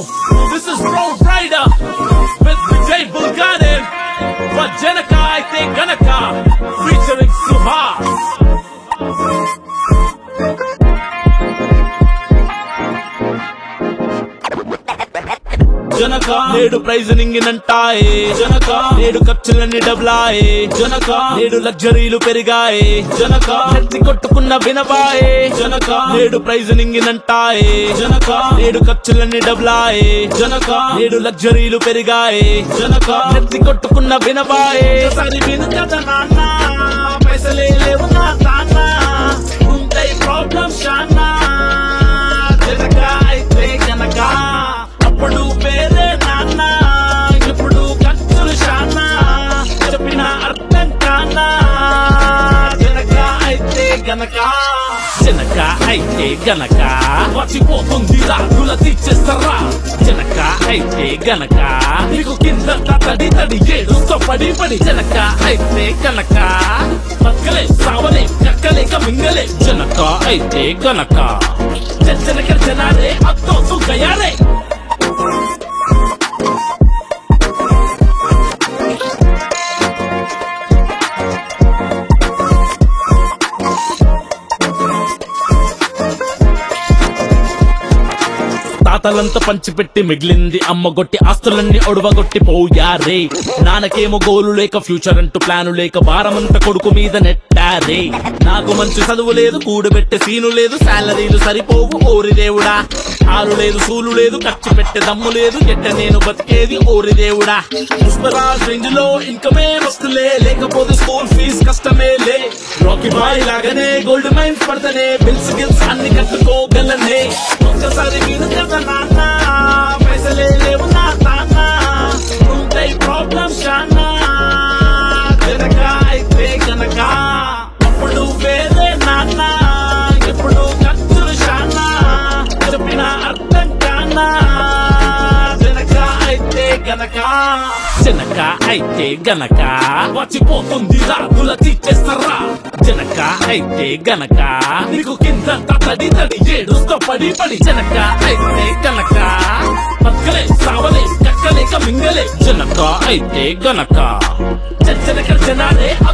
this is Road Rider with Vijay Bulgarin. For Janaka, I think Ganaka, featuring Suhas. Janaka నేడు praise నింగినంటాయే Janaka నేడు ఖర్చులన్నీ డబ్లాయే జనక నేడు లగ్జరీలు పెరిగాయే జనక నెత్తి కొట్టుకున్న వినబాయే జనక నేడు ప్రైజ్ నింగినంటాయే జనక నేడు ఖర్చులన్నీ డబ్లాయే జనక నేడు లగ్జరీలు పెరిగాయే జనక నెత్తి కొట్టుకున్న వినబాయే సరి విను కదా నాన్న పైసలే లేవు నా తాన్న ఉంటాయి ప్రాబ్లమ్ షానా జనక అయితే గనక అప్పుడు వేరే నాన్న ఇప్పుడు ఖర్చులు షానా చెప్పిన అర్థం కానా జనక అయితే గనక జనక అయితే గనక వచ్చిపోతుంది రాజుల తీర్చేస్తారా జనక అయితే గనక నీకు కింద తడి తడి ఏడుతో పడి పడి జనక అయితే గనక బతకలే సావలే కక్కలేక మింగలే జనక అయితే గనక జనక జనారే అత్తో గయారే తాతలంతా పంచిపెట్టి మిగిలింది అమ్మగొట్టి ఆస్తులన్నీ ఒడవగొట్టి పోయారే నాన్నకేమో గోలు లేక ఫ్యూచర్ అంటూ ప్లాను లేక భారమంతా కొడుకు మీద నెట్టారే నాకు మంచి చదువు లేదు కూడబెట్టే సీను లేదు శాలరీలు సరిపోవు ఓరి దేవుడా ఆలు లేదు సూలు లేదు ఖర్చు పెట్టే దమ్ము లేదు ఎట్ట నేను బతికేది ఓరి దేవుడా పుష్పరాజ్ రేంజ్ లో ఇన్కమే వస్తులే లేకపోతే స్కూల్ ఫీజ్ కష్టమే లే రాకీ బాయ్ లాగానే గోల్డ్ మైన్స్ పడతనే బిల్స్ గిల్స్ అన్ని కట్టుకోగలనే ఒక్కసారి విను కదా నాన్న పైసలే లేవు నా తాన్న ఉంటాయి ప్రాబ్లమ్ షానా జనక అయితే గనక అప్పుడు వేరే నాన్న ఎప్పుడు ఖర్చులు షానా చెప్పిన అర్థం కానా జనక అయితే గనక జనక అయితే గనక వచ్చిపోతుంది రాజుల తీర్చేస్తారా జనక అయితే గనక నీకు కింద తడి తడి ఏడుస్తో పడి పడి జనక అయితే గనక బతకలే సావలే కక్కలేక మింగలే జనక అయితే గనక జనక జనాలే